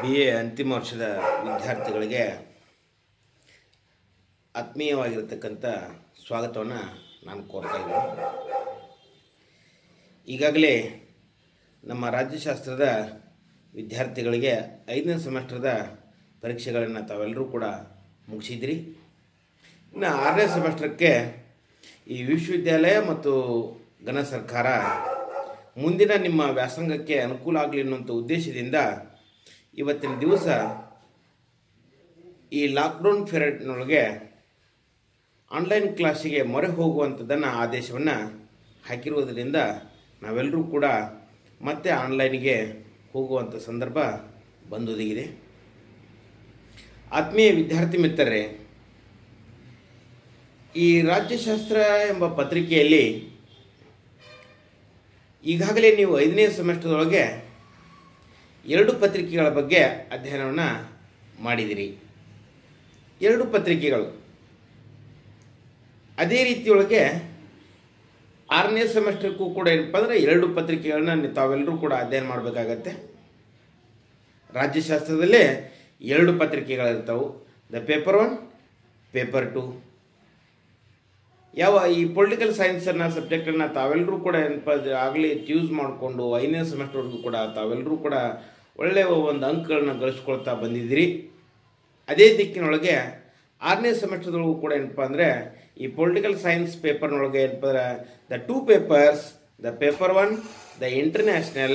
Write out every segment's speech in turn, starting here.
B A ಅಂತಿಮ ವರ್ಷದ ವಿದ್ಯಾರ್ಥಿಗಳಿಗೆ ಆತ್ಮೀಯವಾಗಿರತಕ್ಕಂಥ ಸ್ವಾಗತವನ್ನು ನಾನು ಕೋರ್ತಾ ಇದ್ದೀನಿ ಈಗಾಗಲೇ ನಮ್ಮ ರಾಜ್ಯಶಾಸ್ತ್ರದ ವಿದ್ಯಾರ್ಥಿಗಳಿಗೆ ಐದನೇ ಸೆಮೆಸ್ಟರ್ದ ಪರೀಕ್ಷೆಗಳನ್ನು ತಾವೆಲ್ಲರೂ ಕೂಡ ಮುಗಿಸಿದ್ರಿ ಇನ್ನು ಆರನೇ ಸೆಮೆಸ್ಟರ್ಕ್ಕೆ ಈ ವಿಶ್ವವಿದ್ಯಾಲಯ ಮತ್ತು ಘನ ಸರ್ಕಾರ ಮುಂದಿನ ನಿಮ್ಮ ವ್ಯಾಸಂಗಕ್ಕೆ ಅನುಕೂಲ ಆಗಲಿ ಅನ್ನುವಂಥ ಉದ್ದೇಶದಿಂದ ಇವತ್ತಿನ ದಿವಸ ಈ ಲಾಕ್ಡೌನ್ ಪೀರಿಯಡ್ನೊಳಗೆ ಆನ್ಲೈನ್ ಕ್ಲಾಸಿಗೆ ಮೊರೆ ಹೋಗುವಂಥದ್ದನ್ನು ಆದೇಶವನ್ನು ಹಾಕಿರುವುದರಿಂದ ನಾವೆಲ್ಲರೂ ಕೂಡ ಮತ್ತೆ ಆನ್ಲೈನ್ಗೆ ಹೋಗುವಂಥ ಸಂದರ್ಭ ಬಂದೊದಗಿದೆ ಆತ್ಮೀಯ ವಿದ್ಯಾರ್ಥಿ ಮಿತ್ರರೇ ಈ ರಾಜ್ಯಶಾಸ್ತ್ರ ಎಂಬ ಪತ್ರಿಕೆಯಲ್ಲಿ ಈಗಾಗಲೇ ನೀವು ಐದನೇ ಸೆಮೆಸ್ಟರ್ದೊಳಗೆ ಎರಡು ಪತ್ರಿಕೆಗಳ ಬಗ್ಗೆ ಅಧ್ಯಯನವನ್ನು ಮಾಡಿದಿರಿ ಎರಡು ಪತ್ರಿಕೆಗಳು ಅದೇ ರೀತಿಯೊಳಗೆ ಆರನೇ ಸೆಮೆಸ್ಟರ್ಗೂ ಕೂಡ ಏನಪ್ಪ ಅಂದರೆ ಎರಡು ಪತ್ರಿಕೆಗಳನ್ನ ತಾವೆಲ್ಲರೂ ಕೂಡ ಅಧ್ಯಯನ ಮಾಡಬೇಕಾಗತ್ತೆ ರಾಜ್ಯಶಾಸ್ತ್ರದಲ್ಲೇ ಎರಡು ಪತ್ರಿಕೆಗಳಿರ್ತಾವೆ the paper one paper two ಯಾವ ಈ ಪೊಲಿಟಿಕಲ್ ಸೈನ್ಸನ್ನು ಸಬ್ಜೆಕ್ಟನ್ನು ತಾವೆಲ್ಲರೂ ಕೂಡ ಏನಪ್ಪ ಆಗಲಿ ಯೂಸ್ ಮಾಡಿಕೊಂಡು ಐದನೇ ಸೆಮೆಸ್ಟರ್ವರೆಗೂ ಕೂಡ ತಾವೆಲ್ಲರೂ ಕೂಡ ಒಳ್ಳೆಯ ಒಂದು ಅಂಕಗಳನ್ನ ಗಳಿಸ್ಕೊಳ್ತಾ ಬಂದಿದ್ದೀರಿ ಅದೇ ದಿಕ್ಕಿನೊಳಗೆ ಆರನೇ ಸೆಮೆಸ್ಟರ್ದೊಳಗೂ ಕೂಡ ಏನಪ್ಪ ಅಂದರೆ ಈ ಪೊಲಿಟಿಕಲ್ ಸೈನ್ಸ್ ಪೇಪರ್ನೊಳಗೆ ಏನಪ್ಪ ಅಂದ್ರೆ the two papers the paper one the international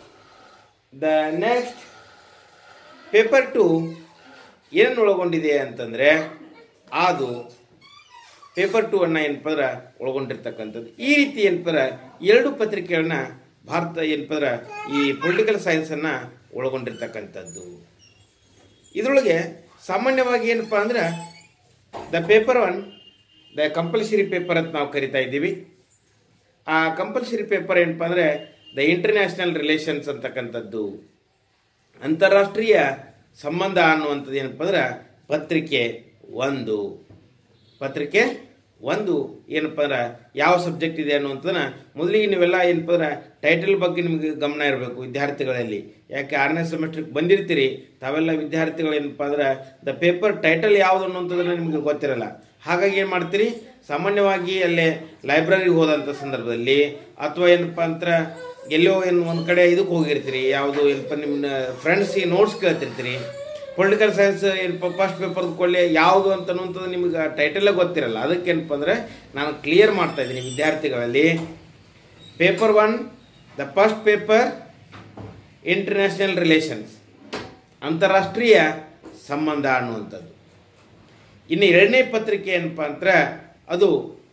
the next paper two ಏನನ್ನು ಒಳಗೊಂಡಿದೆ ಅಂತಂದರೆ ಅದು ಪೇಪರ್ ಟು ಅನ್ನ ಏನಪ್ಪ ಅಂದ್ರೆ ಒಳಗೊಂಡಿರ್ತಕ್ಕಂಥದ್ದು ಈ ರೀತಿ ಏನಪ್ಪ ಅಂದ್ರೆ ಎರಡು ಪತ್ರಿಕೆಗಳನ್ನ ಭಾರತ ಏನಪ್ಪ ಅಂದ್ರೆ ಈ ಪೊಲಿಟಿಕಲ್ ಸೈನ್ಸನ್ನು ಒಳಗೊಂಡಿರ್ತಕ್ಕಂಥದ್ದು ಇದರೊಳಗೆ ಸಾಮಾನ್ಯವಾಗಿ ಏನಪ್ಪ ಅಂದ್ರೆ the paper one the compulsory paper ಅಂತ ನಾವು ಕರಿತಾ ಇದ್ದೀವಿ ಆ ಕಂಪಲ್ಸರಿ ಪೇಪರ್ ಏನಪ್ಪ ಅಂದರೆ ದ ಇಂಟರ್ನ್ಯಾಷನಲ್ ರಿಲೇಷನ್ಸ್ ಅಂತಕ್ಕಂಥದ್ದು ಅಂತಾರಾಷ್ಟ್ರೀಯ ಸಂಬಂಧ ಅನ್ನುವಂಥದ್ದು ಏನಪ್ಪ ಅಂದ್ರೆ ಪತ್ರಿಕೆ ಒಂದು ಪತ್ರಿಕೆ ಒಂದು ಏನಪ್ಪ ಅಂದ್ರೆ ಯಾವ ಸಬ್ಜೆಕ್ಟ್ ಇದೆ ಅನ್ನುವಂಥದ್ದನ್ನ ಮೊದಲಿಗೆ ನೀವೆಲ್ಲ ಏನಪ್ಪ ಅಂದ್ರೆ ಟೈಟಲ್ ಬಗ್ಗೆ ನಿಮಗೆ ಗಮನ ಇರಬೇಕು ವಿದ್ಯಾರ್ಥಿಗಳಲ್ಲಿ ಯಾಕೆ ಆರನೇ ಸೆಮೆಸ್ಟ್ರಿಗೆ ಬಂದಿರ್ತೀರಿ ತಾವೆಲ್ಲ ವಿದ್ಯಾರ್ಥಿಗಳು ಏನಪ್ಪ ಅಂದ್ರೆ ದ ಪೇಪರ್ ಟೈಟಲ್ ಯಾವುದು ಅನ್ನುವಂಥದ್ದನ್ನ ನಿಮಗೆ ಗೊತ್ತಿರಲ್ಲ ಹಾಗಾಗಿ ಏನು ಮಾಡ್ತೀರಿ ಸಾಮಾನ್ಯವಾಗಿ ಅಲ್ಲೇ ಲೈಬ್ರರಿಗೆ ಹೋದಂಥ ಸಂದರ್ಭದಲ್ಲಿ ಅಥವಾ ಏನಪ್ಪ ಅಂತ ಎಲ್ಲೋ ಏನು ಒಂದು ಕಡೆ ಇದಕ್ಕೆ ಹೋಗಿರ್ತೀರಿ ಯಾವುದು ಏನಪ್ಪ ನಿಮ್ಮ ಫ್ರೆಂಡ್ಸಿಗೆ ನೋಟ್ಸ್ ಕೇಳ್ತಿರ್ತೀರಿ ಪೊಲಿಟಿಕಲ್ ಸೈನ್ಸ್ ಏನಪ್ಪ ಫಸ್ಟ್ ಪೇಪರ್ ಕೊಳ್ಳಿ ಯಾವುದು ಅಂತ ಅನ್ನುವಂಥದ್ದು ನಿಮಗೆ ಟೈಟಲ್ಲೇ ಗೊತ್ತಿರಲ್ಲ ಅದಕ್ಕೆ ಏನಪ್ಪ ಅಂದರೆ ನಾನು ಕ್ಲಿಯರ್ ಮಾಡ್ತಾ ಇದ್ದೀನಿ ವಿದ್ಯಾರ್ಥಿಗಳಲ್ಲಿ paper one the first paper international relations ಅಂತಾರಾಷ್ಟ್ರೀಯ ಸಂಬಂಧ ಅನ್ನುವಂಥದ್ದು ಇನ್ನು ಎರಡನೇ ಪತ್ರಿಕೆ ಏನಪ್ಪ ಅಂದ್ರೆ ಅದು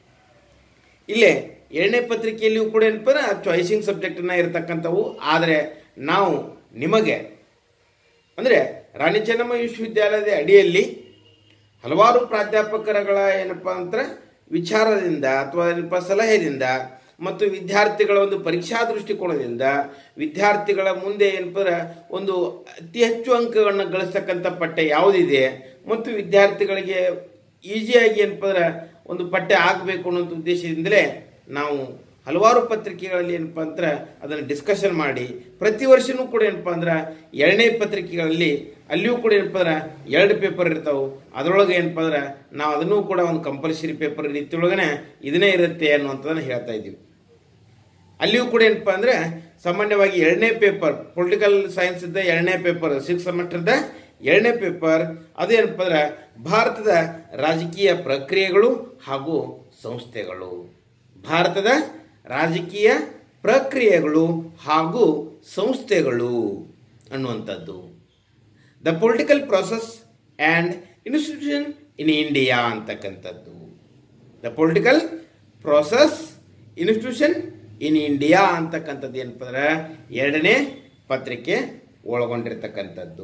ಇಲ್ಲೇ ಎರಡನೇ ಪತ್ರಿಕೆಯಲ್ಲಿಯೂ ಕೂಡ ಏನಪ್ಪ ಅಂದ್ರೆ ಚಾಯ್ಸಿಂಗ್ ಸಬ್ಜೆಕ್ಟನ್ನ ಇರತಕ್ಕಂಥವು ಆದರೆ ನಾವು ನಿಮಗೆ ಅಂದರೆ ರಾಣಿ ಚೆನ್ನಮ್ಮ ವಿಶ್ವವಿದ್ಯಾಲಯದ ಅಡಿಯಲ್ಲಿ ಹಲವಾರು ಪ್ರಾಧ್ಯಾಪಕರುಗಳ ಏನಪ್ಪ ಅಂದ್ರೆ ವಿಚಾರದಿಂದ ಅಥವಾ ಏನಪ್ಪ ಸಲಹೆಯಿಂದ ಮತ್ತು ವಿದ್ಯಾರ್ಥಿಗಳ ಒಂದು ಪರೀಕ್ಷಾ ದೃಷ್ಟಿಕೋನದಿಂದ ವಿದ್ಯಾರ್ಥಿಗಳ ಮುಂದೆ ಏನಪ್ಪ ಅಂದ್ರೆ ಒಂದು ಅತಿ ಹೆಚ್ಚು ಅಂಕಗಳನ್ನು ಗಳಿಸ್ತಕ್ಕಂಥ ಪಠ್ಯ ಯಾವುದಿದೆ ಮತ್ತು ವಿದ್ಯಾರ್ಥಿಗಳಿಗೆ ಈಸಿಯಾಗಿ ಏನಪ್ಪ ಅಂದ್ರೆ ಒಂದು ಪಠ್ಯ ಆಗಬೇಕು ಅನ್ನೋ ಉದ್ದೇಶದಿಂದಲೇ ನಾವು ಹಲವಾರು ಪತ್ರಿಕೆಗಳಲ್ಲಿ ಏನಪ್ಪ ಅಂದ್ರೆ ಅದನ್ನು ಡಿಸ್ಕಷನ್ ಮಾಡಿ ಪ್ರತಿ ವರ್ಷನೂ ಕೂಡ ಏನಪ್ಪ ಅಂದ್ರೆ ಎರಡನೇ ಪತ್ರಿಕೆಗಳಲ್ಲಿ ಅಲ್ಲಿಯೂ ಕೂಡ ಏನಪ್ಪ ಅಂದ್ರೆ ಎರಡು ಪೇಪರ್ ಇರ್ತಾವೆ ಅದರೊಳಗೆ ಏನಪ್ಪ ಅಂದ್ರೆ ನಾವು ಅದನ್ನೂ ಕೂಡ ಒಂದು ಕಂಪಲ್ಸರಿ ಪೇಪರ್ ರೀತಿಯೊಳಗನೆ ಇದನ್ನೇ ಇರುತ್ತೆ ಅನ್ನುವಂಥದ್ದನ್ನು ಹೇಳ್ತಾ ಇದ್ದೀವಿ ಅಲ್ಲಿಯೂ ಕೂಡ ಏನಪ್ಪ ಅಂದ್ರೆ ಸಾಮಾನ್ಯವಾಗಿ ಎರಡನೇ ಪೇಪರ್ ಪೊಲಿಟಿಕಲ್ ಸೈನ್ಸ್ ಇದ್ದ ಎರಡನೇ ಪೇಪರ್ ಸಿಕ್ಸ್ ಸೆಮೆಸ್ಟರ್ದ ಎರಡನೇ ಪೇಪರ್ ಅದೇನಪ್ಪ ಅಂದ್ರೆ ಭಾರತದ ರಾಜಕೀಯ ಪ್ರಕ್ರಿಯೆಗಳು ಹಾಗೂ ಸಂಸ್ಥೆಗಳು ಭಾರತದ ರಾಜಕೀಯ ಪ್ರಕ್ರಿಯೆಗಳು ಹಾಗೂ ಸಂಸ್ಥೆಗಳು ಅನ್ನುವಂಥದ್ದು the political process and institution in India ಅಂತಕ್ಕಂಥದ್ದು the political process institution in India ಅಂತಕ್ಕಂಥದ್ದು ಏನಪ್ಪ ಅಂದ್ರೆ ಎರಡನೇ ಪತ್ರಿಕೆ ಒಳಗೊಂಡಿರ್ತಕ್ಕಂಥದ್ದು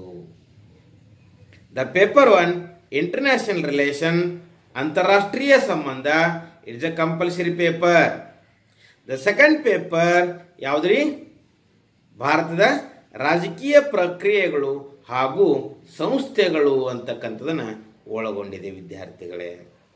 the paper one international relation ಅಂತಾರಾಷ್ಟ್ರೀಯ ಸಂಬಂಧ it's a compulsory paper the second paper ಯಾವುದ್ರಿ ಭಾರತದ ರಾಜಕೀಯ ಪ್ರಕ್ರಿಯೆಗಳು ಹಾಗೂ ಸಂಸ್ಥೆಗಳು ಅಂತಕ್ಕಂಥದನ್ನು ಒಳಗೊಂಡಿದೆ ವಿದ್ಯಾರ್ಥಿಗಳೇ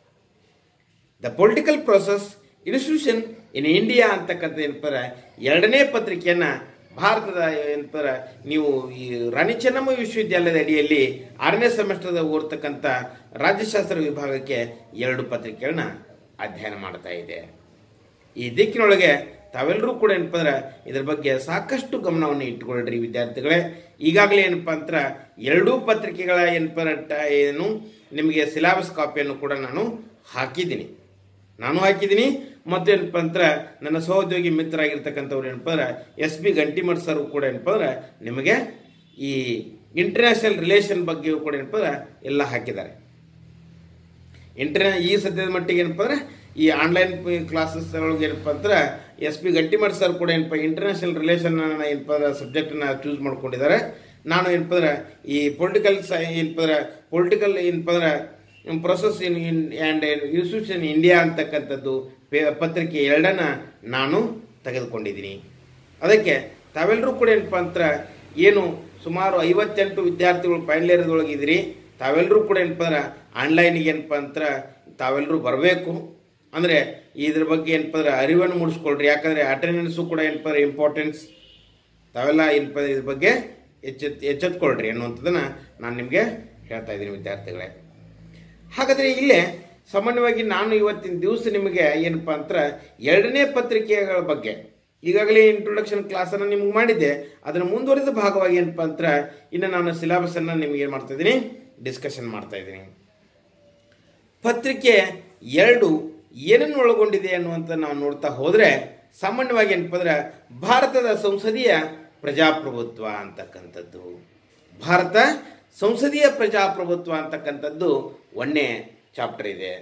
the political process institution in India ಅಂತಕ್ಕಂಥ ಏನಪ್ಪ ಎರಡನೇ ಪತ್ರಿಕೆಯನ್ನು ಭಾರತದ ಏನಂತಾರ ನೀವು ಈ ರಾಣಿ ಚೆನ್ನಮ್ಮ ವಿಶ್ವವಿದ್ಯಾಲಯದ ಅಡಿಯಲ್ಲಿ ಆರನೇ ಸೆಮಿಸ್ಟರ್ದ ಓದ್ತಕ್ಕಂಥ ರಾಜ್ಯಶಾಸ್ತ್ರ ವಿಭಾಗಕ್ಕೆ ಎರಡು ಪತ್ರಿಕೆಗಳನ್ನ ಅಧ್ಯಯನ ಮಾಡ್ತಾ ಇದೆ ಈ ದಿಕ್ಕಿನೊಳಗೆ ತಾವೆಲ್ಲರೂ ಕೂಡ ಏನಪ್ಪ ಅಂದ್ರೆ ಇದ್ರ ಬಗ್ಗೆ ಸಾಕಷ್ಟು ಗಮನವನ್ನು ಇಟ್ಕೊಳ್ರಿ ವಿದ್ಯಾರ್ಥಿಗಳೇ ಈಗಾಗಲೇ ಏನಪ್ಪ ಅಂತ ಎರಡೂ ಪತ್ರಿಕೆಗಳ ಏನಪ್ಪ ಅಂದ್ರೆ ಟ- ಏನು ನಿಮಗೆ ಸಿಲೆಬಸ್ ಕಾಪಿಯನ್ನು ಕೂಡ ನಾನು ಹಾಕಿದ್ದೀನಿ ನಾನು ಹಾಕಿದ್ದೀನಿ ಮತ್ತು ಏನಪ್ಪ ಅಂದ್ರೆ ನನ್ನ ಸಹೋದ್ಯೋಗಿ ಮಿತ್ರ ಆಗಿರ್ತಕ್ಕಂಥವ್ರು ಏನಪ್ಪ ಅಂದ್ರೆ ಎಸ್ ಬಿ ಗಂಟಿಮಠ್ ಸರ್ ಕೂಡ ಏನಪ್ಪ ಅಂದ್ರೆ ನಿಮಗೆ ಈ ಇಂಟರ್ನ್ಯಾಷನಲ್ ರಿಲೇಷನ್ ಬಗ್ಗೆಯೂ ಕೂಡ ಏನಪ್ಪ ಅಂದ್ರೆ ಎಲ್ಲ ಹಾಕಿದ್ದಾರೆ ಇಂಟರ್ ಈ ಸದ್ಯದ ಮಟ್ಟಿಗೆ ಏನಪ್ಪ ಅಂದ್ರೆ ಈ ಆನ್ಲೈನ್ ಕ್ಲಾಸಸ್ ಒಳಗೆ ಏನಪ್ಪ ಅಂದ್ರೆ ಎಸ್ ಪಿ ಗಟ್ಟಿಮಠ್ ಸರ್ ಕೂಡ ಏನಪ್ಪ ಇಂಟರ್ನ್ಯಾಷನಲ್ ರಿಲೇಷನ್ ಏನಪ್ಪ ಅಂದ್ರೆ ಸಬ್ಜೆಕ್ಟನ್ನ ಚೂಸ್ ಮಾಡ್ಕೊಂಡಿದ್ದಾರೆ ನಾನು ಏನಪ್ಪ ಅಂದ್ರೆ ಈ ಪೊಲಿಟಿಕಲ್ ಸೈ ಏನಪ್ಪ ಅಂದ್ರೆ ಪೊಲಿಟಿಕಲ್ ಏನಪ್ಪ ಅಂದ್ರೆ process in in and institution India ಅಂತಕ್ಕಂಥದ್ದು ಪೇ- ಪತ್ರಿಕೆ ಎರಡನ್ನ ನಾನು ತೆಗೆದುಕೊಂಡಿದ್ದೀನಿ ಅದಕ್ಕೆ ತಾವೆಲ್ಲರೂ ಕೂಡ ಏನಪ್ಪ ಅಂತ ಏನು ಸುಮಾರು ಐವತ್ತೆಂಟು ವಿದ್ಯಾರ್ಥಿಗಳು ಫೈನಲ್ ಇಯರ್ದೊಳಗಿದ್ದೀರಿ ತಾವೆಲ್ಲರೂ ಕೂಡ ಏನಪ್ಪ ಅಂದ್ರೆ ಆನ್ಲೈನಿಗೆ ಏನಪ್ಪ ಅಂತ ತಾವೆಲ್ಲರೂ ಬರಬೇಕು ಅಂದರೆ ಇದ್ರ ಬಗ್ಗೆ ಏನಪ್ಪ ಅಂದ್ರೆ ಅರಿವನ್ನು ಮೂಡಿಸ್ಕೊಳ್ರಿ ಯಾಕಂದರೆ ಅಟೆಂಡೆನ್ಸು ಕೂಡ ಏನಪ್ಪ ಅಂದ್ರೆ ಇಂಪಾರ್ಟೆನ್ಸ್ ತಾವೆಲ್ಲ ಏನಪ್ಪ ಅಂದ್ರೆ ಇದ್ರ ಬಗ್ಗೆ ಎಚ್ಚೆತ್ ಎಚ್ಚೆತ್ಕೊಳ್ರಿ ಅನ್ನುವಂಥದ್ದನ್ನು ನಾನು ನಿಮಗೆ ಹೇಳ್ತಾ ಇದ್ದೀನಿ ವಿದ್ಯಾರ್ಥಿಗಳೇ ಹಾಗಾದರೆ ಇಲ್ಲೇ ಸಾಮಾನ್ಯವಾಗಿ ನಾನು ಇವತ್ತಿನ ದಿವಸ ನಿಮಗೆ ಏನಪ್ಪ ಅಂತ ಎರಡನೇ ಪತ್ರಿಕೆಗಳ ಬಗ್ಗೆ ಈಗಾಗಲೇ ಇಂಟ್ರೊಡಕ್ಷನ್ ಕ್ಲಾಸನ್ನು ನಿಮ್ಗೆ ಮಾಡಿದ್ದೆ ಅದರ ಮುಂದುವರಿದ ಭಾಗವಾಗಿ ಏನಪ್ಪ ಅಂತ ಇನ್ನು ನಾನು ಸಿಲೆಬಸನ್ನು ನಿಮಗೆ ಏನು ಮಾಡ್ತಾ ಇದ್ದೀನಿ ಡಿಸ್ಕಷನ್ ಮಾಡ್ತಾ ಇದ್ದೀನಿ ಪತ್ರಿಕೆ ಎರಡು ಏನನ್ನು ಒಳಗೊಂಡಿದೆ ಅನ್ನುವಂಥ ನಾವು ನೋಡ್ತಾ ಹೋದರೆ ಸಾಮಾನ್ಯವಾಗಿ ಏನಪ್ಪ ಅಂದ್ರೆ ಭಾರತದ ಸಂಸದೀಯ ಪ್ರಜಾಪ್ರಭುತ್ವ ಅಂತಕ್ಕಂಥದ್ದು ಭಾರತ ಸಂಸದೀಯ ಪ್ರಜಾಪ್ರಭುತ್ವ ಅಂತಕ್ಕಂಥದ್ದು ಒಂದೇ ಚಾಪ್ಟರ್ ಇದೆ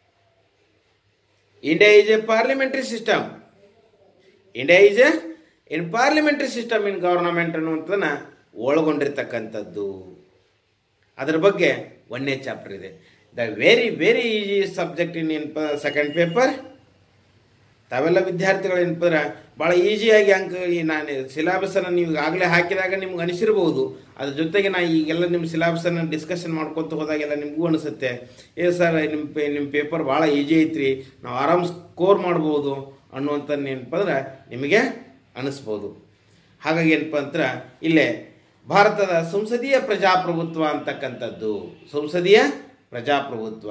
India is a parliamentary system India is a in parliamentary system in government ಅನ್ನುವಂಥದ್ದನ್ನ ಒಳಗೊಂಡಿರ್ತಕ್ಕಂಥದ್ದು ಅದರ ಬಗ್ಗೆ ಒಂದೇ ಚಾಪ್ಟರ್ ಇದೆ the very very easy subject in in second paper ತಾವೆಲ್ಲ ವಿದ್ಯಾರ್ಥಿಗಳು ಏನಪ್ಪ ಭಾಳ ಈಸಿಯಾಗಿ ಅಂಕ ಈ ನಾನು ಸಿಲೆಬಸನ್ನು ನೀವು ಆಗಲೇ ಹಾಕಿದಾಗ ನಿಮ್ಗೆ ಅನಿಸಿರ್ಬೋದು ಅದ್ರ ಜೊತೆಗೆ ನಾ ಈಗೆಲ್ಲ ನಿಮ್ಮ ಸಿಲೆಬಸನ್ನು ಡಿಸ್ಕಷನ್ ಮಾಡ್ಕೊತ ಹೋದಾಗೆಲ್ಲ ನಿಮಗೂ ಅನಿಸುತ್ತೆ ಏ ಸರ್ ನಿಮ್ಮ ಪೇ ನಿಮ್ಮ ಪೇಪರ್ ಭಾಳ ಈಜಿ ಐತ್ರಿ ನಾವು ಆರಾಮ್ ಸ್ಕೋರ್ ಮಾಡ್ಬೋದು ಅನ್ನುವಂಥ ಏನಪ್ಪ ಅಂದ್ರೆ ನಿಮಗೆ ಅನಿಸ್ಬೋದು ಹಾಗಾಗಿ ಏನಪ್ಪ ಅಂತ ಇಲ್ಲೇ ಭಾರತದ ಸಂಸದೀಯ ಪ್ರಜಾಪ್ರಭುತ್ವ ಅಂತಕ್ಕಂಥದ್ದು ಸಂಸದೀಯ ಪ್ರಜಾಪ್ರಭುತ್ವ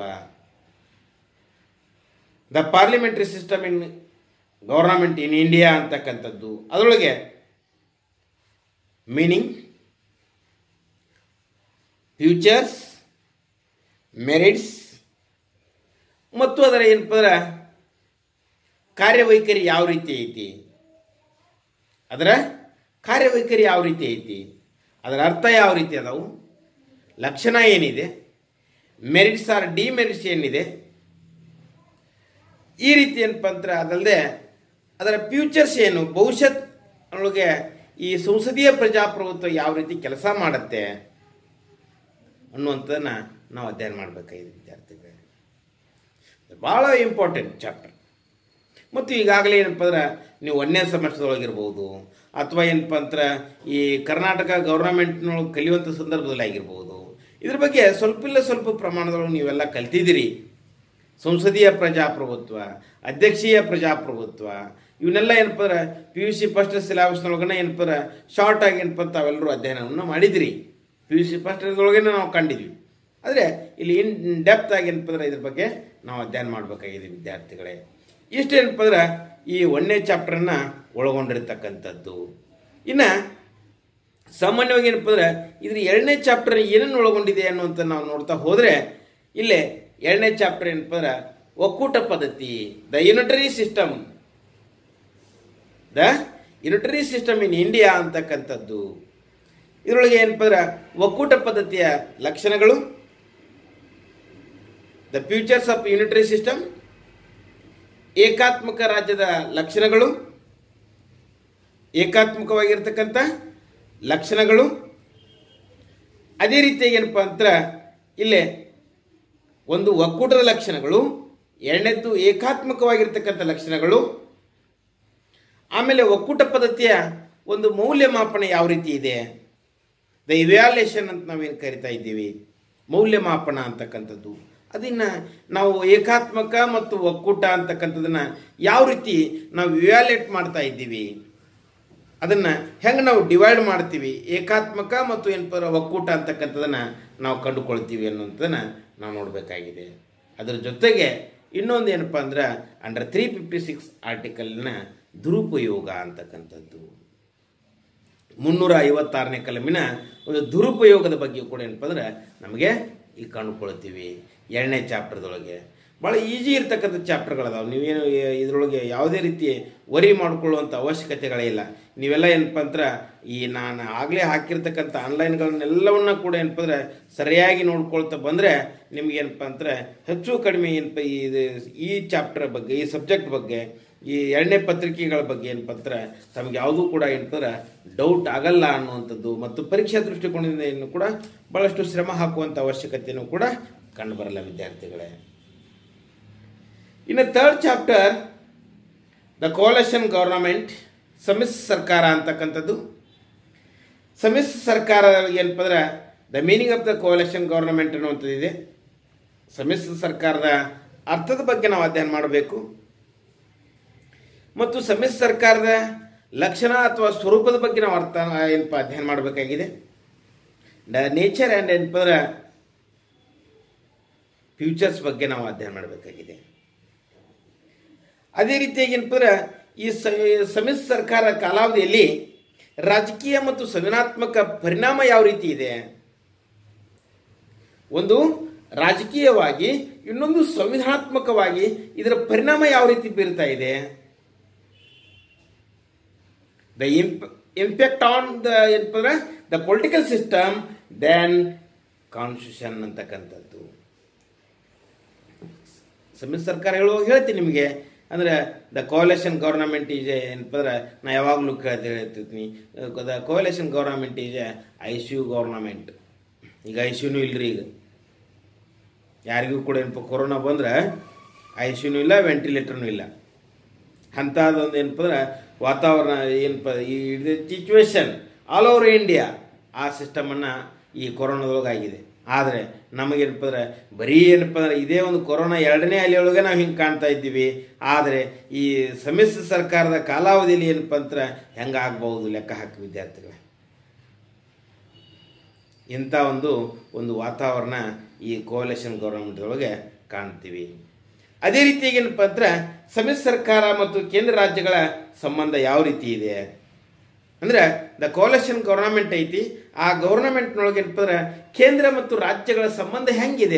the parliamentary system in government in India ಅಂತಕ್ಕಂಥದ್ದು ಅದರೊಳಗೆ ಮೀನಿಂಗ್ ಫ್ಯೂಚರ್ಸ್ ಮೆರಿಟ್ಸ್ ಮತ್ತು ಅದರ ಏನಪ್ಪ ಅಂದ್ರೆ ಕಾರ್ಯವೈಖರಿ ಯಾವ ರೀತಿ ಐತಿ ಅದರ ಕಾರ್ಯವೈಖರಿ ಯಾವ ರೀತಿ ಐತಿ ಅದರ ಅರ್ಥ ಯಾವ ರೀತಿ ಅದಾವು ಲಕ್ಷಣ ಏನಿದೆ ಮೆರಿಟ್ಸ್ ಆರ್ ಡಿಮೆರಿಟ್ಸ್ ಏನಿದೆ ಈ ರೀತಿ ಏನಪ್ಪ ಅಂದ್ರೆ ಅದಲ್ಲದೆ ಅದರ ಫ್ಯೂಚರ್ಸ್ ಏನು ಭವಿಷ್ಯತ್ ಒಳಗೆ ಈ ಸಂಸದೀಯ ಪ್ರಜಾಪ್ರಭುತ್ವ ಯಾವ ರೀತಿ ಕೆಲಸ ಮಾಡುತ್ತೆ ಅನ್ನುವಂಥದ್ದನ್ನ ನಾವು ಅಧ್ಯಯನ ಮಾಡಬೇಕಾಗಿದೆ ವಿದ್ಯಾರ್ಥಿಗಳೇ ಭಾಳ ಇಂಪಾರ್ಟೆಂಟ್ ಚಾಪ್ಟರ್ ಮತ್ತು ಈಗಾಗಲೇ ಏನಪ್ಪ ಅಂದ್ರೆ ನೀವು ಒಂದನೇ ಸೆಮೆಸ್ಟರ್ ಒಳಗಿರ್ಬೋದು ಅಥವಾ ಏನಪ್ಪ ಅಂದ್ರೆ ಈ ಕರ್ನಾಟಕ ಗೌರ್ನಮೆಂಟ್ನೊಳಗೆ ಕಲಿಯುವಂಥ ಸಂದರ್ಭದಲ್ಲಿ ಆಗಿರ್ಬೋದು ಇದ್ರ ಬಗ್ಗೆ ಸ್ವಲ್ಪ ಇಲ್ಲ ಸ್ವಲ್ಪ ಪ್ರಮಾಣದೊಳಗೆ ನೀವೆಲ್ಲ ಕಲ್ತಿದ್ದೀರಿ ಸಂಸದೀಯ ಪ್ರಜಾಪ್ರಭುತ್ವ ಅಧ್ಯಕ್ಷೀಯ ಪ್ರಜಾಪ್ರಭುತ್ವ ಇವನ್ನೆಲ್ಲ ಏನಪ್ಪ ಅಂದ್ರೆ ಪಿ ಯು ಸಿ ಫಸ್ಟ್ ಸಿಲೆಬಸ್ನೊಳಗನೆ ಏನಪ್ಪ ಅಂದ್ರೆ ಶಾರ್ಟ್ ಆಗಿ ಏನಪ್ಪ ತಾವೆಲ್ಲರೂ ಅಧ್ಯಯನವನ್ನು ಮಾಡಿದಿರಿ ಪಿ ಯು ಸಿ ಫಸ್ಟ್ದೊಳಗೆ ನಾವು ಕಂಡಿದ್ವಿ ಆದರೆ ಇಲ್ಲಿ ಇನ್ ಡೆಪ್ತ್ ಆಗಿ ಏನಪ್ಪ ಅಂದ್ರೆ ಇದ್ರ ಬಗ್ಗೆ ನಾವು ಅಧ್ಯಯನ ಮಾಡಬೇಕಾಗಿದೆ ವಿದ್ಯಾರ್ಥಿಗಳೇ ಇಷ್ಟೇನಪ್ಪ ಅಂದ್ರೆ ಈ ಒಂದನೇ ಚಾಪ್ಟರನ್ನು ಒಳಗೊಂಡಿರ್ತಕ್ಕಂಥದ್ದು ಇನ್ನು ಸಾಮಾನ್ಯವಾಗಿ ಏನಪ್ಪ ಅಂದ್ರೆ ಇದ್ರ ಎರಡನೇ ಚಾಪ್ಟರ್ ಏನನ್ನು ಒಳಗೊಂಡಿದೆ ಅನ್ನುವಂಥ ನಾವು ನೋಡ್ತಾ ಹೋದರೆ ಇಲ್ಲೇ ಎರಡನೇ ಚಾಪ್ಟರ್ ಏನಪ್ಪ ಅಂದ್ರೆ ಒಕ್ಕೂಟ ಪದ್ಧತಿ the unitary system the unitary system in India ಅಂತಕ್ಕಂಥದ್ದು ಇದರೊಳಗೆ ಏನಪ್ಪ ಅಂದ್ರೆ ಒಕ್ಕೂಟ ಪದ್ಧತಿಯ ಲಕ್ಷಣಗಳು the futures of unitary system ಏಕಾತ್ಮಕ ರಾಜ್ಯದ ಲಕ್ಷಣಗಳು ಏಕಾತ್ಮಕವಾಗಿರ್ತಕ್ಕಂಥ ಲಕ್ಷಣಗಳು ಅದೇ ರೀತಿಯಾಗಿ ಏನಪ್ಪ ಅಂತ ಇಲ್ಲೇ ಒಂದು ಒಕ್ಕೂಟದ ಲಕ್ಷಣಗಳು ಎರಡನೇದ್ದು ಏಕಾತ್ಮಕವಾಗಿರ್ತಕ್ಕಂಥ ಲಕ್ಷಣಗಳು ಆಮೇಲೆ ಒಕ್ಕೂಟ ಪದ್ಧತಿಯ ಒಂದು ಮೌಲ್ಯಮಾಪನ ಯಾವ ರೀತಿ ಇದೆ ದ ಇವ್ಯಾಲ್ಯೂಷನ್ ಅಂತ ನಾವೇನು ಕರಿತಾ ಇದ್ದೀವಿ ಮೌಲ್ಯಮಾಪನ ಅಂತಕ್ಕಂಥದ್ದು ಅದನ್ನು ನಾವು ಏಕಾತ್ಮಕ ಮತ್ತು ಒಕ್ಕೂಟ ಅಂತಕ್ಕಂಥದ್ದನ್ನು ಯಾವ ರೀತಿ ನಾವು ಇವ್ಯಾಲ್ಯೂಟ್ ಮಾಡ್ತಾ ಇದ್ದೀವಿ ಅದನ್ನು ಹೆಂಗೆ ನಾವು ಡಿವೈಡ್ ಮಾಡ್ತೀವಿ ಏಕಾತ್ಮಕ ಮತ್ತು ಏನಪ್ಪ ಒಕ್ಕೂಟ ಅಂತಕ್ಕಂಥದ್ದನ್ನು ನಾವು ಕಂಡುಕೊಳ್ತೀವಿ ಅನ್ನೋಂಥದ್ದನ್ನು ನಾವು ನೋಡಬೇಕಾಗಿದೆ ಅದರ ಜೊತೆಗೆ ಇನ್ನೊಂದು ಏನಪ್ಪ ಅಂದ್ರೆ ಅಂಡರ್ ತ್ರೀ ಫಿಫ್ಟಿ ಸಿಕ್ಸ್ ಆರ್ಟಿಕಲ್ನ ದುರುಪಯೋಗ ಅಂತಕ್ಕಂಥದ್ದು ಮುನ್ನೂರ ಐವತ್ತಾರನೇ ಕಲಮಿನ ಒಂದು ದುರುಪಯೋಗದ ಬಗ್ಗೆ ಕೂಡ ಏನಪ್ಪ ಅಂದ್ರೆ ನಮಗೆ ಈಗ ಕಂಡುಕೊಳ್ತೀವಿ ಎರಡನೇ ಚಾಪ್ಟರ್ದೊಳಗೆ ಭಾಳ ಈಜಿ ಇರ್ತಕ್ಕಂಥ ಚಾಪ್ಟರ್ಗಳದಾವೆ ನೀವೇನು ಇದರೊಳಗೆ ಯಾವುದೇ ರೀತಿ ವರಿ ಮಾಡಿಕೊಳ್ಳುವಂಥ ಅವಶ್ಯಕತೆಗಳೇ ಇಲ್ಲ ನೀವೆಲ್ಲ ಏನಪ್ಪ ಅಂದ್ರೆ ಈ ನಾನು ಆಗಲೇ ಹಾಕಿರ್ತಕ್ಕಂಥ ಆನ್ಲೈನ್ಗಳನ್ನೆಲ್ಲವನ್ನ ಕೂಡ ಏನಪ್ಪ ಅಂದ್ರೆ ಸರಿಯಾಗಿ ನೋಡ್ಕೊಳ್ತಾ ಬಂದರೆ ನಿಮ್ಗೆ ಏನಪ್ಪ ಅಂದ್ರೆ ಹೆಚ್ಚು ಕಡಿಮೆ ಏನಪ್ಪ ಈ ಇದು- ಈ ಚಾಪ್ಟರ್ ಬಗ್ಗೆ ಈ ಸಬ್ಜೆಕ್ಟ್ ಬಗ್ಗೆ ಈ ಎರಡನೇ ಪತ್ರಿಕೆಗಳ ಬಗ್ಗೆ ಏನಪ್ಪ ಅಂದ್ರೆ ತಮಗೆ ಯಾವುದೂ ಕೂಡ ಏನಪ್ಪ ಅಂದ್ರೆ ಡೌಟ್ ಆಗಲ್ಲ ಅನ್ನುವಂಥದ್ದು ಮತ್ತು ಪರೀಕ್ಷಾ ದೃಷ್ಟಿಕೋನದಿಂದ ಇನ್ನು ಕೂಡ ಭಾಳಷ್ಟು ಶ್ರಮ ಹಾಕುವಂಥ ಅವಶ್ಯಕತೆಯೂ ಕೂಡ ಕಂಡುಬರಲ್ಲ ವಿದ್ಯಾರ್ಥಿಗಳೇ ಇನ್ನು third chapter the coalition government ಸಮ್ಮಿಶ್ರ ಸರ್ಕಾರ ಅಂತಕ್ಕಂಥದ್ದು ಸಮ್ಮಿಶ್ರ ಸರ್ಕಾರ ಏನಪ್ಪ ಅಂದ್ರೆ the meaning of the coalition government ಅನ್ನುವಂಥದ್ದು ಇದೆ ಸಮ್ಮಿಶ್ರ ಸರ್ಕಾರದ ಅರ್ಥದ ಬಗ್ಗೆ ನಾವು ಅಧ್ಯಯನ ಮಾಡಬೇಕು ಮತ್ತು ಸಮ್ಮಿಶ್ರ ಸರ್ಕಾರದ ಲಕ್ಷಣ ಅಥವಾ ಸ್ವರೂಪದ ಬಗ್ಗೆ ನಾವು ಅರ್ಥ ಏನಪ್ಪ ಅಧ್ಯಯನ ಮಾಡಬೇಕಾಗಿದೆ ದ ನೇಚರ್ ಆ್ಯಂಡ್ ಏನಪ್ಪ ಅಂದ್ರೆ ಫ್ಯೂಚರ್ಸ್ ಬಗ್ಗೆ ನಾವು ಅಧ್ಯಯನ ಮಾಡಬೇಕಾಗಿದೆ ಅದೇ ರೀತಿಯಾಗಿ ಏನಪ್ಪ ಅಂದ್ರೆ ಈ ಸ- ಸಮ್ಮಿಶ್ರ ಸರ್ಕಾರ ಕಾಲಾವಧಿಯಲ್ಲಿ ರಾಜಕೀಯ ಮತ್ತು ಸಂವಿಧಾನಾತ್ಮಕ ಪರಿಣಾಮ ಯಾವ ರೀತಿ ಇದೆ ಒಂದು ರಾಜಕೀಯವಾಗಿ ಇನ್ನೊಂದು ಸಂವಿಧಾನಾತ್ಮಕವಾಗಿ ಇದರ ಪರಿಣಾಮ ಯಾವ ರೀತಿ ಬೀರ್ತಾ ಇದೆ ದ ಇಂಪ್ಯಾಕ್ಟ್ ಆನ್ ದ ಏನಪ್ಪ ಅಂದ್ರೆ the political system then constitution ಅಂತಕ್ಕಂಥದ್ದು ಸಮ್ಮಿಶ್ರ ಸರ್ಕಾರ ಹೇಳುವಾಗ ಹೇಳ್ತೀನಿ ನಿಮಗೆ ಅಂದ್ರೆ ದ ಕೋಲೇಷನ್ ಗವರ್ನಮೆಂಟ್ ಈಸ್ ಏನಪ್ಪ ಅಂದ್ರೆ ನಾ ಯಾವಾಗಲೂ ಕೇಳ್ತಾ ಹೇಳ್ತಿರ್ತೀನಿ the coalition government is I C U government ಈಗ ಐ ಸಿ ಯುನೂ ಇಲ್ರಿ ಈಗ ಯಾರಿಗೂ ಕೂಡ ಏನಪ್ಪ ಕೊರೋನಾ ಬಂದ್ರೆ ಐ ಸಿ ಯುನೂ ಇಲ್ಲ ವೆಂಟಿಲೇಟರ್ನೂ ಇಲ್ಲ ಅಂಥದ್ದೊಂದು ಏನಪ್ಪ ಅಂದ್ರೆ ವಾತಾವರಣ ಏನಪ್ಪ ಈ ಸಿಚುವೇಶನ್ ಆಲ್ ಓವರ್ ಇಂಡಿಯಾ ಆ ಸಿಸ್ಟಮನ್ನು ಈ ಕೊರೋನಾದೊಳಗೆ ಆಗಿದೆ ಆದರೆ ನಮಗೇನಪ್ಪ ಅಂದ್ರೆ ಬರೀ ಏನಪ್ಪ ಅಂದ್ರೆ ಇದೇ ಒಂದು ಕೊರೋನಾ ಎರಡನೇ ಅಲೆಯೊಳಗೆ ನಾವು ಹಿಂಗೆ ಕಾಣ್ತಾ ಇದ್ದೀವಿ ಆದರೆ ಈ ಸಮ್ಮಿಶ್ರ ಸರ್ಕಾರದ ಕಾಲಾವಧಿಯಲ್ಲಿ ಏನಪ್ಪ ಅಂದ್ರೆ ಹೆಂಗೆ ಆಗ್ಬೋದು ಲೆಕ್ಕ ಹಾಕಿ ವಿದ್ಯಾರ್ಥಿಗಳೇ ಇಂಥ ಒಂದು ಒಂದು ವಾತಾವರಣ ಈ ಕೋಲೇಷನ್ ಗೌರ್ಮೆಂಟ್ ಒಳಗೆ ಕಾಣ್ತೀವಿ ಅದೇ ರೀತಿಯಾಗಿ ಏನಪ್ಪ ಅಂದ್ರೆ ಸಮ್ಮಿಶ್ರ ಸರ್ಕಾರ ಮತ್ತು ಕೇಂದ್ರ ರಾಜ್ಯಗಳ ಸಂಬಂಧ ಯಾವ ರೀತಿ ಇದೆ ಅಂದ್ರೆ ದ ಕೋಲೇಷನ್ ಗೌರ್ನಮೆಂಟ್ ಐತಿ ಆ ಗೌರ್ನಮೆಂಟ್ನೊಳಗೆ ಏನಪ್ಪ ಅಂದ್ರೆ ಕೇಂದ್ರ ಮತ್ತು ರಾಜ್ಯಗಳ ಸಂಬಂಧ ಹೆಂಗಿದೆ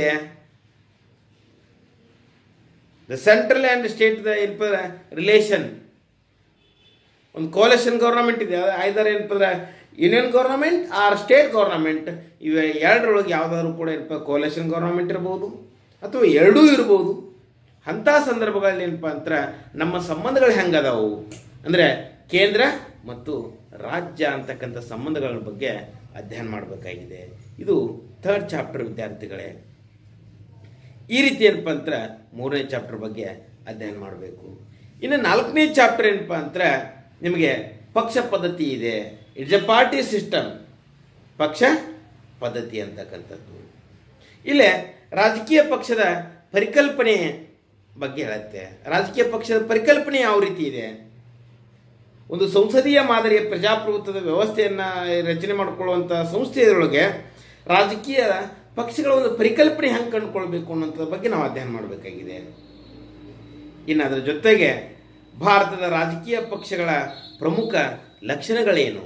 the central and state the ಏನಪ್ಪ ರಿಲೇಷನ್ ಒಂದು ಕೋಲೇಷನ್ ಗೌರ್ನಮೆಂಟ್ ಇದೆ ಐದರ್ ಏನಪ್ಪ ಅಂದ್ರೆ union government or state government ಇವೆ ಎರಡರೊಳಗೆ ಯಾವುದಾದ್ರು ಕೂಡ ಏನಪ್ಪ ಕೋಲೇಷನ್ ಗೌರ್ನಮೆಂಟ್ ಇರ್ಬೋದು ಅಥವಾ ಎರಡೂ ಇರ್ಬೋದು ಅಂಥ ಸಂದರ್ಭಗಳಲ್ಲಿ ಏನಪ್ಪ ಅಂದ್ರೆ ನಮ್ಮ ಸಂಬಂಧಗಳು ಹೆಂಗದಾವು ಅಂದರೆ ಕೇಂದ್ರ ಮತ್ತು ರಾಜ್ಯ ಅಂತಕ್ಕಂಥ ಸಂಬಂಧಗಳ ಬಗ್ಗೆ ಅಧ್ಯಯನ ಮಾಡಬೇಕಾಗಿದೆ ಇದು ಥರ್ಡ್ ಚಾಪ್ಟರ್ ವಿದ್ಯಾರ್ಥಿಗಳೇ ಈ ರೀತಿ ಏನಪ್ಪ ಅಂದ್ರೆ ಮೂರನೇ ಚಾಪ್ಟರ್ ಬಗ್ಗೆ ಅಧ್ಯಯನ ಮಾಡಬೇಕು ಇನ್ನು ನಾಲ್ಕನೇ ಚಾಪ್ಟರ್ ಏನಪ್ಪ ಅಂದ್ರೆ ನಿಮಗೆ ಪಕ್ಷ ಪದ್ಧತಿ ಇದೆ ಇಟ್ಸ್ ಎ ಪಾರ್ಟಿ ಸಿಸ್ಟಮ್ ಪಕ್ಷ ಪದ್ಧತಿ ಅಂತಕ್ಕಂಥದ್ದು ಇಲ್ಲೇ ರಾಜಕೀಯ ಪಕ್ಷದ ಪರಿಕಲ್ಪನೆ ಬಗ್ಗೆ ಹೇಳುತ್ತೆ ರಾಜಕೀಯ ಪಕ್ಷದ ಪರಿಕಲ್ಪನೆ ಯಾವ ರೀತಿ ಇದೆ ಒಂದು ಸಂಸದೀಯ ಮಾದರಿಯ ಪ್ರಜಾಪ್ರಭುತ್ವದ ವ್ಯವಸ್ಥೆಯನ್ನ ರಚನೆ ಮಾಡಿಕೊಳ್ಳುವಂಥ ಸಂಸ್ಥೆಯೊಳಗೆ ರಾಜಕೀಯ ಪಕ್ಷಗಳ ಒಂದು ಪರಿಕಲ್ಪನೆ ಹೆಂಗೆ ಕಂಡುಕೊಳ್ಬೇಕು ಅನ್ನೋಂಥದ್ರ ಬಗ್ಗೆ ನಾವು ಅಧ್ಯಯನ ಮಾಡಬೇಕಾಗಿದೆ ಇನ್ನು ಅದರ ಜೊತೆಗೆ ಭಾರತದ ರಾಜಕೀಯ ಪಕ್ಷಗಳ ಪ್ರಮುಖ ಲಕ್ಷಣಗಳೇನು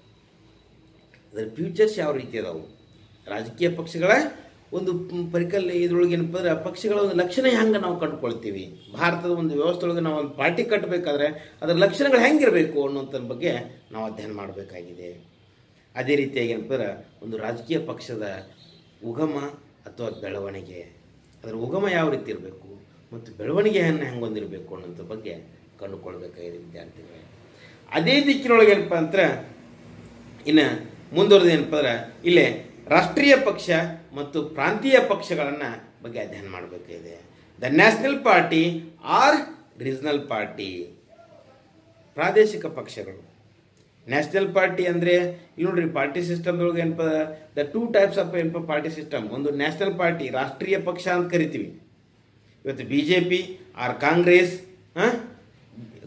ಅದರ ಫ್ಯೂಚರ್ಸ್ ಯಾವ ರೀತಿ ಅದಾವು ರಾಜಕೀಯ ಪಕ್ಷಗಳ ಒಂದು ಪರಿಕಲ್ ಇದ್ರೊಳಗೆ ಏನಪ್ಪ ಅಂದ್ರೆ ಪಕ್ಷಗಳ ಒಂದು ಲಕ್ಷಣ ಹೆಂಗೆ ನಾವು ಕಂಡುಕೊಳ್ತೀವಿ ಭಾರತದ ಒಂದು ವ್ಯವಸ್ಥೆ ಒಳಗೆ ನಾವು ಒಂದು ಪಾರ್ಟಿ ಕಟ್ಟಬೇಕಾದ್ರೆ ಅದರ ಲಕ್ಷಣಗಳು ಹೆಂಗಿರಬೇಕು ಅನ್ನೋಂಥದ್ರ ಬಗ್ಗೆ ನಾವು ಅಧ್ಯಯನ ಮಾಡಬೇಕಾಗಿದೆ ಅದೇ ರೀತಿಯಾಗಿ ಏನಪ್ಪ ಅಂದ್ರೆ ಒಂದು ರಾಜಕೀಯ ಪಕ್ಷದ ಉಗಮ ಅಥವಾ ಬೆಳವಣಿಗೆ ಅದರ ಉಗಮ ಯಾವ ರೀತಿ ಇರಬೇಕು ಮತ್ತು ಬೆಳವಣಿಗೆಯನ್ನು ಹೆಂಗೆ ಹೊಂದಿರಬೇಕು ಅನ್ನೋದ್ರ ಬಗ್ಗೆ ಕಂಡುಕೊಳ್ಬೇಕಾಗಿದೆ ವಿದ್ಯಾರ್ಥಿಗಳೇ ಅದೇ ದಿಕ್ಕಿನೊಳಗೆ ಏನಪ್ಪ ಅಂದ್ರೆ ಇನ್ನು ಮುಂದುವರೆದು ಏನಪ್ಪ ಅಂದ್ರೆ ಇಲ್ಲೇ ರಾಷ್ಟ್ರೀಯ ಪಕ್ಷ ಮತ್ತು ಪ್ರಾಂತೀಯ ಪಕ್ಷಗಳನ್ನು ಬಗ್ಗೆ ಅಧ್ಯಯನ ಮಾಡಬೇಕಾಗಿದೆ the national party or regional party ಪ್ರಾದೇಶಿಕ ಪಕ್ಷಗಳು ನ್ಯಾಷನಲ್ ಪಾರ್ಟಿ ಅಂದರೆ ಇಲ್ಲಿ ನೋಡ್ರಿ ಪಾರ್ಟಿ ಸಿಸ್ಟಮ್ದೊಳಗೆ ಏನಪ್ಪ ದ ಟೂ ಟೈಪ್ಸ್ ಆಫ್ ಏನಪ್ಪ ಪಾರ್ಟಿ ಸಿಸ್ಟಮ್ ಒಂದು ನ್ಯಾಷನಲ್ ಪಾರ್ಟಿ ರಾಷ್ಟ್ರೀಯ ಪಕ್ಷ ಅಂತ ಕರಿತೀವಿ ಇವತ್ತು B J P or Congress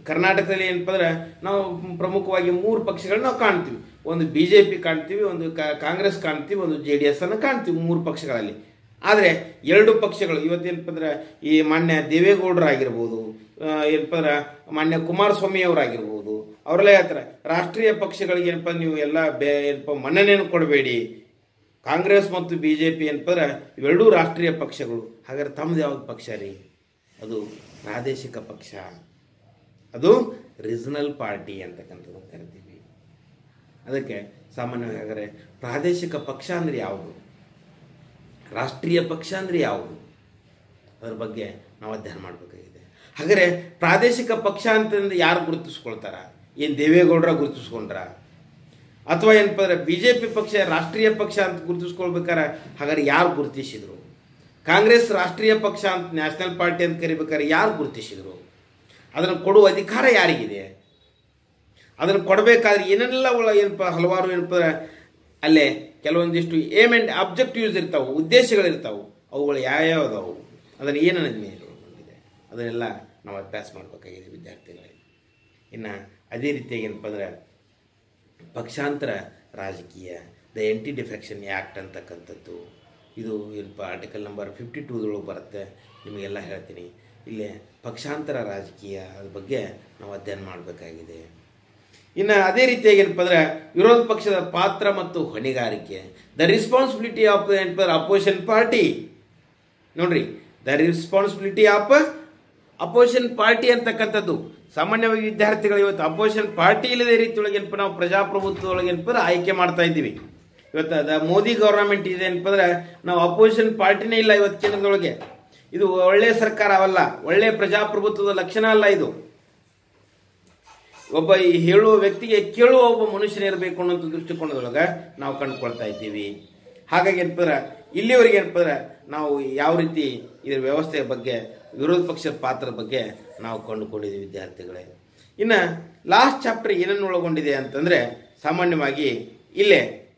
ಕರ್ನಾಟಕದಲ್ಲಿ ಏನಪ್ಪ ಅಂದ್ರೆ ನಾವು ಪ್ರಮುಖವಾಗಿ ಮೂರು ಪಕ್ಷಗಳನ್ನ ನಾವು ಕಾಣ್ತೀವಿ ಒಂದು ಬಿ ಜೆ ಪಿ ಕಾಣ್ತೀವಿ ಒಂದು ಕಾ- ಕಾಂಗ್ರೆಸ್ ಕಾಣ್ತೀವಿ ಒಂದು ಜೆ ಡಿ ಎಸ್ ಅನ್ನು ಕಾಣ್ತೀವಿ ಮೂರು ಪಕ್ಷಗಳಲ್ಲಿ ಆದರೆ ಎರಡು ಪಕ್ಷಗಳು ಇವತ್ತೇನಪ್ಪ ಅಂದ್ರೆ ಈ ಮಾನ್ಯ ದೇವೇಗೌಡರಾಗಿರ್ಬೋದು ಆ, ಏನಪ್ಪ ಅಂದ್ರೆ ಮಾನ್ಯ ಕುಮಾರಸ್ವಾಮಿ ಅವರಾಗಿರ್ಬೋದು ಅವರೆಲ್ಲ ಹೇಳ್ತಾರೆ ರಾಷ್ಟ್ರೀಯ ಪಕ್ಷಗಳಿಗೆ ಏನಪ್ಪ ನೀವು ಎಲ್ಲ ಬೇ ಏನಪ್ಪ ಮನ್ನಣೆಯನ್ನು ಕೊಡಬೇಡಿ ಕಾಂಗ್ರೆಸ್ ಮತ್ತು ಬಿ ಜೆ ಪಿ ಏನಪ್ಪ ಅಂದ್ರೆ ಇವೆರಡೂ ರಾಷ್ಟ್ರೀಯ ಪಕ್ಷಗಳು ಹಾಗಾದ್ರೆ ತಮ್ಮದು ಯಾವ್ದು ಪಕ್ಷ ರೀ ಅದು ಪ್ರಾದೇಶಿಕ ಪಕ್ಷ ಅದು ರೀಜನಲ್ ಪಾರ್ಟಿ ಅಂತಕ್ಕಂಥದ್ದು ಕರಿತೀವಿ ಅದಕ್ಕೆ ಸಾಮಾನ್ಯವಾಗಿ ಹಾಗಾದ್ರೆ ಪ್ರಾದೇಶಿಕ ಪಕ್ಷ ಅಂದ್ರೆ ಯಾವುದು ರಾಷ್ಟ್ರೀಯ ಪಕ್ಷ ಅಂದ್ರೆ ಯಾವುದು ಅದರ ಬಗ್ಗೆ ನಾವು ಅಧ್ಯಯನ ಮಾಡಬೇಕಾಗಿದೆ ಹಾಗಾದ್ರೆ ಪ್ರಾದೇಶಿಕ ಪಕ್ಷ ಅಂತಂದ್ರೆ ಯಾರು ಗುರುತಿಸ್ಕೊಳ್ತಾರ ಏನು ದೇವೇಗೌಡರ ಗುರುತಿಸ್ಕೊಂಡ್ರ ಅಥವಾ ಏನಪ್ಪ ಅಂದ್ರೆ ಬಿ ಜೆ ಪಿ ಪಕ್ಷ ರಾಷ್ಟ್ರೀಯ ಪಕ್ಷ ಅಂತ ಗುರುತಿಸ್ಕೊಳ್ಬೇಕಾರೆ ಹಾಗಾದ್ರೆ ಯಾರು ಗುರುತಿಸಿದ್ರು ಕಾಂಗ್ರೆಸ್ ರಾಷ್ಟ್ರೀಯ ಪಕ್ಷ ಅಂತ ನ್ಯಾಷನಲ್ ಪಾರ್ಟಿ ಅಂತ ಕರಿಬೇಕಾದ್ರೆ ಯಾರು ಗುರುತಿಸಿದ್ರು ಅದನ್ನು ಕೊಡುವ ಅಧಿಕಾರ ಯಾರಿಗಿದೆ ಅದನ್ನು ಕೊಡಬೇಕಾದ್ರೆ ಏನೆಲ್ಲ ಒಳ ಏನಪ್ಪ ಹಲವಾರು ಏನಪ್ಪ ಅಂದ್ರೆ ಅಲ್ಲೇ ಕೆಲವೊಂದಿಷ್ಟು ಏಮ್ ಆ್ಯಂಡ್ ಅಬ್ಜೆಕ್ಟಿವ್ಸ್ ಇರ್ತಾವೆ ಉದ್ದೇಶಗಳಿರ್ತಾವೆ ಅವುಗಳು ಯಾವ್ಯಾವ ಅದಾವು ಅದನ್ನು ಏನನ್ನ ಬಂದಿದೆ ಅದನ್ನೆಲ್ಲ ನಾವು ಅಭ್ಯಾಸ ಮಾಡಬೇಕಾಗಿದೆ ವಿದ್ಯಾರ್ಥಿಗಳೇ ಇನ್ನು ಅದೇ ರೀತಿಯಾಗಿ ಏನಪ್ಪ ಅಂದ್ರೆ ಪಕ್ಷಾಂತರ ರಾಜಕೀಯ ದ ಎಂಟಿ ಡಿಫೆಕ್ಷನ್ ಆ್ಯಕ್ಟ್ ಅಂತಕ್ಕಂಥದ್ದು ಇದು ಏನಪ್ಪ ಆರ್ಟಿಕಲ್ ನಂಬರ್ ಫಿಫ್ಟಿ ಟೂದೊಳಗೆ ಬರುತ್ತೆ ನಿಮಗೆಲ್ಲ ಹೇಳ್ತೀನಿ ಇಲ್ಲೇ ಪಕ್ಷಾಂತರ ರಾಜಕೀಯ ಅದ್ರ ಬಗ್ಗೆ ನಾವು ಅಧ್ಯಯನ ಮಾಡಬೇಕಾಗಿದೆ ಇನ್ನು ಅದೇ ರೀತಿಯಾಗಿ ಏನಪ್ಪ ಅಂದ್ರೆ ವಿರೋಧ ಪಕ್ಷದ ಪಾತ್ರ ಮತ್ತು ಹೊಣೆಗಾರಿಕೆ ದ ರೆಸ್ಪಾನ್ಸಿಬಿಲಿಟಿ ಆಫ್ ಏನಪ್ಪ ಅಪೋಸಿಷನ್ ಪಾರ್ಟಿ ನೋಡ್ರಿ the responsibility of opposition party ಅಂತಕ್ಕಂಥದ್ದು ಸಾಮಾನ್ಯವಾಗಿ ವಿದ್ಯಾರ್ಥಿಗಳು ಇವತ್ತು ಅಪೋಸಿಷನ್ ಪಾರ್ಟಿ ಇಲ್ಲದೆ ರೀತಿಯೊಳಗೆ ಏನಪ್ಪ ನಾವು ಪ್ರಜಾಪ್ರಭುತ್ವದೊಳಗೆ ಏನಪ್ಪ ಅಂದ್ರೆ ಆಯ್ಕೆ ಮಾಡ್ತಾ ಇದ್ದೀವಿ ಇವತ್ತು ಅದ ಮೋದಿ ಗೌರ್ನಮೆಂಟ್ ಇದೆ ಏನಪ್ಪ ಅಂದ್ರೆ ನಾವು ಅಪೋಸಿಷನ್ ಪಾರ್ಟಿನೇ ಇಲ್ಲ ಇವತ್ತು ಕೇಂದ್ರದೊಳಗೆ ಇದು ಒಳ್ಳೆ ಸರ್ಕಾರ ಅವಲ್ಲ ಒಳ್ಳೆ ಪ್ರಜಾಪ್ರಭುತ್ವದ ಲಕ್ಷಣ ಅಲ್ಲ ಇದು ಒಬ್ಬ ಈ ಹೇಳುವ ವ್ಯಕ್ತಿಗೆ ಕೇಳುವ ಒಬ್ಬ ಮನುಷ್ಯನಿರಬೇಕು ಅನ್ನೋ ದೃಷ್ಟಿಕೋನದೊಳಗೆ ನಾವು ಕಂಡುಕೊಳ್ತಾ ಇದ್ದೀವಿ ಹಾಗಾಗಿ ಏನಪ್ಪ ಅಂದ್ರೆ ಇಲ್ಲಿವರೆಗೆ ಏನಪ್ಪ ಅಂದ್ರೆ ನಾವು ಯಾವ ರೀತಿ ಇದರ ವ್ಯವಸ್ಥೆಯ ಬಗ್ಗೆ ವಿರೋಧ ಪಕ್ಷದ ಪಾತ್ರದ ಬಗ್ಗೆ ನಾವು ಕಂಡುಕೊಂಡಿದ್ದೀವಿ ವಿದ್ಯಾರ್ಥಿಗಳೇ ಇನ್ನು ಲಾಸ್ಟ್ ಚಾಪ್ಟರ್ ಏನನ್ನು ಒಳಗೊಂಡಿದೆ ಅಂತಂದ್ರೆ ಸಾಮಾನ್ಯವಾಗಿ ಇಲ್ಲೇ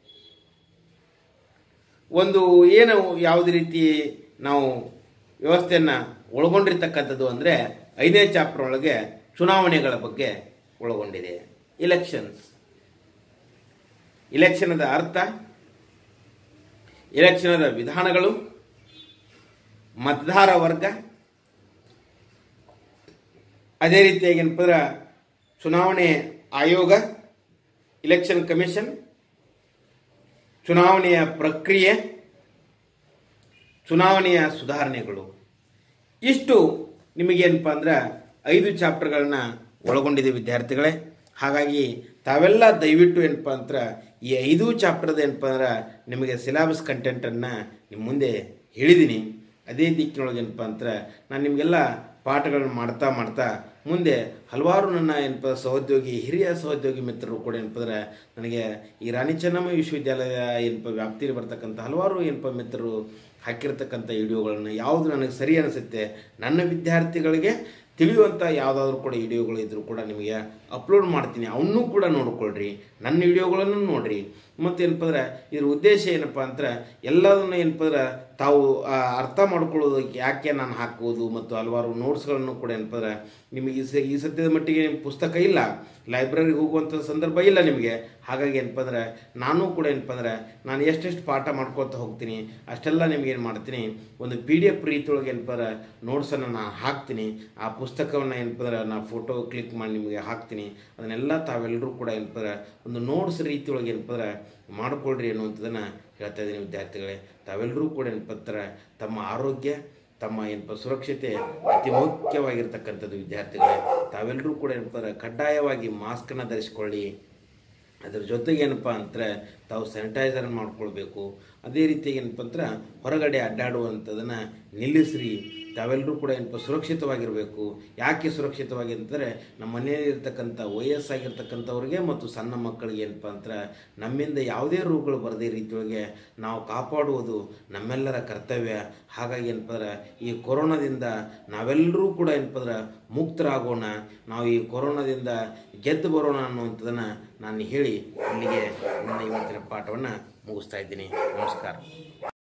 ಒಂದು ಏನು ಯಾವುದೇ ರೀತಿ ನಾವು ವ್ಯವಸ್ಥೆಯನ್ನು ಒಳಗೊಂಡಿರ್ತಕ್ಕಂಥದ್ದು ಅಂದರೆ ಐದನೇ ಚಾಪ್ಟರ್ ಒಳಗೆ ಚುನಾವಣೆಗಳ ಬಗ್ಗೆ ಒಳಗೊಂಡಿದೆ ಇಲೆಕ್ಷನ್ಸ್ ಇಲೆಕ್ಷನದ ಅರ್ಥ ಇಲೆಕ್ಷನದ ವಿಧಾನಗಳು ಮತದಾರ ವರ್ಗ ಅದೇ ರೀತಿಯಾಗಿ ಏನಪ್ಪ ಅಂದ್ರೆ ಚುನಾವಣೆ ಆಯೋಗ ಇಲೆಕ್ಷನ್ ಕಮಿಷನ್ ಚುನಾವಣೆಯ ಪ್ರಕ್ರಿಯೆ ಚುನಾವಣೆಯ ಸುಧಾರಣೆಗಳು ಇಷ್ಟು ನಿಮಗೇನಪ್ಪ ಅಂದ್ರೆ ಐದು ಚಾಪ್ಟರ್ಗಳನ್ನ ಒಳಗೊಂಡಿದೆ ವಿದ್ಯಾರ್ಥಿಗಳೇ ಹಾಗಾಗಿ ತಾವೆಲ್ಲ ದಯವಿಟ್ಟು ಏನಪ್ಪ ಅಂದ್ರೆ ಈ ಐದು ಚಾಪ್ಟರ್ದ ಏನಪ್ಪ ಅಂದ್ರೆ ನಿಮಗೆ ಸಿಲೆಬಸ್ ಕಂಟೆಂಟನ್ನು ನಿಮ್ಮ ಮುಂದೆ ಹೇಳಿದ್ದೀನಿ ಅದೇ ದಿಕ್ಕಿನೊಳಗೆ ಏನಪ್ಪ ಅಂದ್ರೆ ನಾನು ನಿಮಗೆಲ್ಲ ಪಾಠಗಳನ್ನ ಮಾಡ್ತಾ ಮಾಡ್ತಾ ಮುಂದೆ ಹಲವಾರು ನನ್ನ ಏನಪ್ಪ ಸಹೋದ್ಯೋಗಿ ಹಿರಿಯ ಸಹೋದ್ಯೋಗಿ ಮಿತ್ರರು ಕೂಡ ಏನಪ್ಪ ಅಂದ್ರೆ ನನಗೆ ಈ ರಾಣಿ ಚೆನ್ನಮ್ಮ ವಿಶ್ವವಿದ್ಯಾಲಯ ಏನಪ್ಪ ವ್ಯಾಪ್ತಿಯಲ್ಲಿ ಬರ್ತಕ್ಕಂಥ ಹಲವಾರು ಏನಪ್ಪ ಮಿತ್ರರು ಹಾಕಿರ್ತಕ್ಕಂಥ ವಿಡಿಯೋಗಳನ್ನು ಯಾವುದು ನನಗೆ ಸರಿ ಅನಿಸುತ್ತೆ ನನ್ನ ವಿದ್ಯಾರ್ಥಿಗಳಿಗೆ ತಿಳಿಯುವಂಥ ಯಾವುದಾದ್ರೂ ಕೂಡ ವಿಡಿಯೋಗಳು ಇದ್ದರೂ ಕೂಡ ನಿಮಗೆ ಅಪ್ಲೋಡ್ ಮಾಡ್ತೀನಿ ಅವನ್ನೂ ಕೂಡ ನೋಡ್ಕೊಳ್ರಿ ನನ್ನ ವಿಡಿಯೋಗಳನ್ನು ನೋಡ್ರಿ ಮತ್ತು ಏನಪ್ಪ ಅಂದ್ರೆ ಇದ್ರ ಉದ್ದೇಶ ಏನಪ್ಪ ಅಂದ್ರೆ ಎಲ್ಲದನ್ನು ಏನಪ್ಪ ಅಂದ್ರೆ ತಾವು ಆ, ಅರ್ಥ ಮಾಡ್ಕೊಳ್ಳೋದು ಯಾಕೆ ನಾನು ಹಾಕುವುದು ಮತ್ತು ಹಲವಾರು ನೋಟ್ಸ್ಗಳನ್ನು ಕೂಡ ಏನಪ್ಪ ಅಂದ್ರೆ ನಿಮಗೆ ಈ ಸ ಈ ಸದ್ಯದ ಮಟ್ಟಿಗೆ ನಿಮ್ಗೆ ಪುಸ್ತಕ ಇಲ್ಲ ಲೈಬ್ರರಿಗೆ ಹೋಗುವಂಥ ಸಂದರ್ಭ ಇಲ್ಲ ನಿಮಗೆ ಹಾಗಾಗಿ ಏನಪ್ಪ ಅಂದ್ರೆ ನಾನು ಕೂಡ ಏನಪ್ಪ ಅಂದ್ರೆ ನಾನು ಎಷ್ಟೆಷ್ಟು ಪಾಠ ಮಾಡ್ಕೊತ ಹೋಗ್ತೀನಿ ಅಷ್ಟೆಲ್ಲ ನಿಮ್ಗೆ ಏನು ಮಾಡ್ತೀನಿ ಒಂದು ಪಿ ಡಿ ಎಫ್ ರೀತಿಯೊಳಗೆ ಏನಪ್ಪ ಅಂದ್ರೆ ನೋಟ್ಸನ್ನು ನಾನು ಹಾಕ್ತೀನಿ ಆ ಪುಸ್ತಕವನ್ನು ಏನಪ್ಪ ಅಂದ್ರೆ ನಾನು ಫೋಟೋ ಕ್ಲಿಕ್ ಮಾಡಿ ನಿಮಗೆ ಹಾಕ್ತೀನಿ ಅದನ್ನೆಲ್ಲ ತಾವೆಲ್ಲರೂ ಕೂಡ ಏನಪ್ಪ ಅಂದ್ರೆ ಒಂದು ನೋಟ್ಸ್ ರೀತಿಯೊಳಗೆ ಏನಪ್ಪ ಅಂದ್ರೆ ಮಾಡ್ಕೊಳ್ರಿ ಅನ್ನುವಂಥದ್ದನ್ನು ಹೇಳ್ತಾ ಇದ್ದೀನಿ ವಿದ್ಯಾರ್ಥಿಗಳೇ ತಾವೆಲ್ಲರೂ ಕೂಡ ಏನಪ್ಪ ಅಂದ್ರೆ ತಮ್ಮ ಆರೋಗ್ಯ ತಮ್ಮ ಏನಪ್ಪ ಸುರಕ್ಷತೆ ಅತಿ ಮುಖ್ಯವಾಗಿರ್ತಕ್ಕಂಥದ್ದು ವಿದ್ಯಾರ್ಥಿಗಳೇ ತಾವೆಲ್ಲರೂ ಕೂಡ ಏನಪ್ಪ ಅಂದ್ರೆ ಕಡ್ಡಾಯವಾಗಿ ಮಾಸ್ಕನ್ನು ಧರಿಸ್ಕೊಳ್ಳಿ ಅದ್ರ ಜೊತೆಗೆ ಏನಪ್ಪ ಅಂದ್ರೆ ತಾವು ಸ್ಯಾನಿಟೈಸರ್ ಮಾಡ್ಕೊಳ್ಬೇಕು ಅದೇ ರೀತಿ ಏನಪ್ಪ ಅಂದ್ರೆ ಹೊರಗಡೆ ಅಡ್ಡಾಡುವಂಥದ್ದನ್ನು ನಿಲ್ಲಿಸ್ರಿ ತಾವೆಲ್ಲರೂ ಕೂಡ ಏನಪ್ಪ ಸುರಕ್ಷಿತವಾಗಿರಬೇಕು ಯಾಕೆ ಸುರಕ್ಷಿತವಾಗಿ ಅಂತಂದರೆ ನಮ್ಮ ಮನೆಯಲ್ಲಿ ಇರ್ತಕ್ಕಂಥ ವಯಸ್ಸಾಗಿರ್ತಕ್ಕಂಥವ್ರಿಗೆ ಮತ್ತು ಸಣ್ಣ ಮಕ್ಕಳಿಗೆ ಏನಪ್ಪ ಅಂದ್ರೆ ನಮ್ಮಿಂದ ಯಾವುದೇ ರೋಗಗಳು ಬರದೇ ರೀತಿಯೊಳಗೆ ನಾವು ಕಾಪಾಡುವುದು ನಮ್ಮೆಲ್ಲರ ಕರ್ತವ್ಯ ಹಾಗಾಗಿ ಏನಪ್ಪ ಅಂದ್ರೆ ಈ ಕೊರೋನಾದಿಂದ ನಾವೆಲ್ಲರೂ ಕೂಡ ಏನಪ್ಪ ಅಂದ್ರೆ ಮುಕ್ತರಾಗೋಣ ನಾವು ಈ ಕೊರೋನಾದಿಂದ ಗೆದ್ದು ಬರೋಣ ಅನ್ನುವಂಥದ್ದನ್ನು ನಾನು ಹೇಳಿ ಇಲ್ಲಿಗೆ ನನ್ನ ಇವತ್ತಿನ ಪಾಠವನ್ನು ಮುಗಿಸ್ತಾ ಇದ್ದೀನಿ ನಮಸ್ಕಾರ